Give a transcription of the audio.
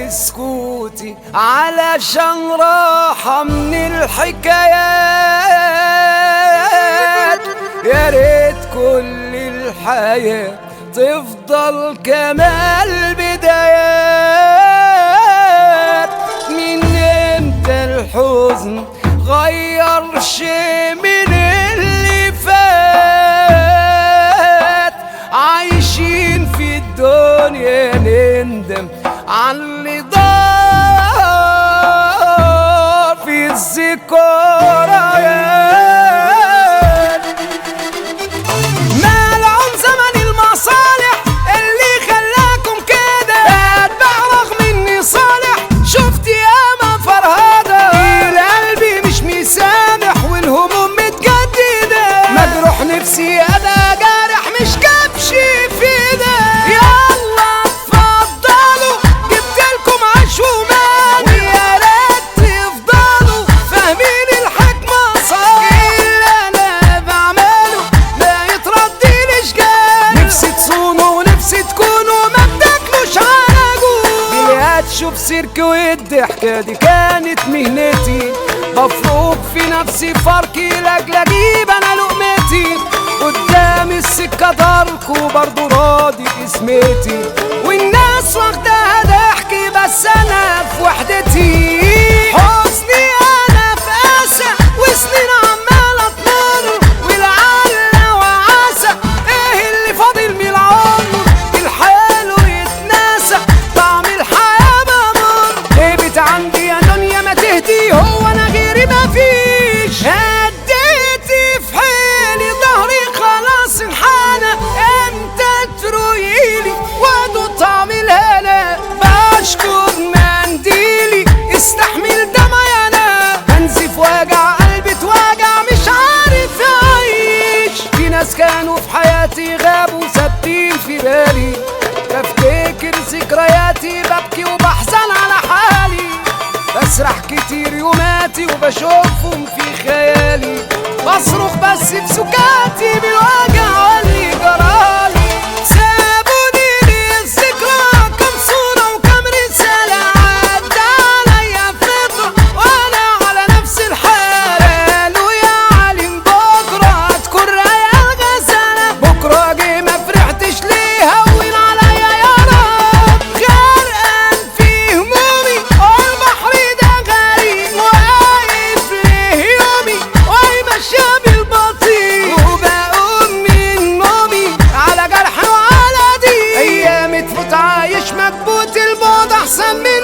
سكوتي علشان راحة من الحكايات يا ريت كل الحياة تفضل كما البدايات من امتى الحزن غير شي من اللي فات عايشين في الدنيا نندم على اللي ضاع في الذكريات مالعون زمن المصالح اللي خلاكم كده اتبع رغم اني صالح شفت ياما فرهدة القلب مش مسامح والهموم متجددة مجروح نفسي ابقى جارح مش كبش في ده يلا اتفضلوا جبتلكم عشومان يا ريت تفضلوا فاهمين الحكمة صح اللي انا بعمله ما يتردلش جال نفسي تصونوا ونفسي تكونوا ما بتاكلوش على جوع بليات شوف سيرك والضحكة دي كانت مهنتي مفروض في نفسي فرقي لاجل اجيب انا لقمتي قدام السكة دارك وبرضه راضي باسمتي والناس واخداها ضحكي بس انا في وحدتي حزني انا في اسى وسنين عمالة تمر والعلة وعسى ايه اللي فاضل من العمر الحلو يتناسى طعم الحياة بمر هيبت عندي يا دنيا ما تهدي هو انا غيري ما فيش هديتي في حيلي ظهري خلاص انحنى امتى ترويلي وادو طعم الهنا بشكر منديلي استحمل دمعي انا بنزف وجع قلبي اتوجع مش عارف اعيش في ناس كانوا في حياتي غابوا ثابتين في بالي بفتكر ذكرياتي ببكي وبحزن على حالي بسرح كتير يوماتي وبشوفهم في خيالي بصرخ بس بسكاتي بالوجع اللي جرالي سابوني لي الذكرى كم صورة وكم رسالة عدى عليا فترة وانا على نفس الحال قالوا يا عليم بكرة هتكون رايقة الغزالة بكرة جه ما فرحتش ليه هون عليا يا رب غرقان في همومي والبحر ده غريب واقف ليه يومي وهي ماشية بالبطيء وبقوم من نومي على جرح وعلى دي ايام تفوت عايش مكبوت البعد احسن من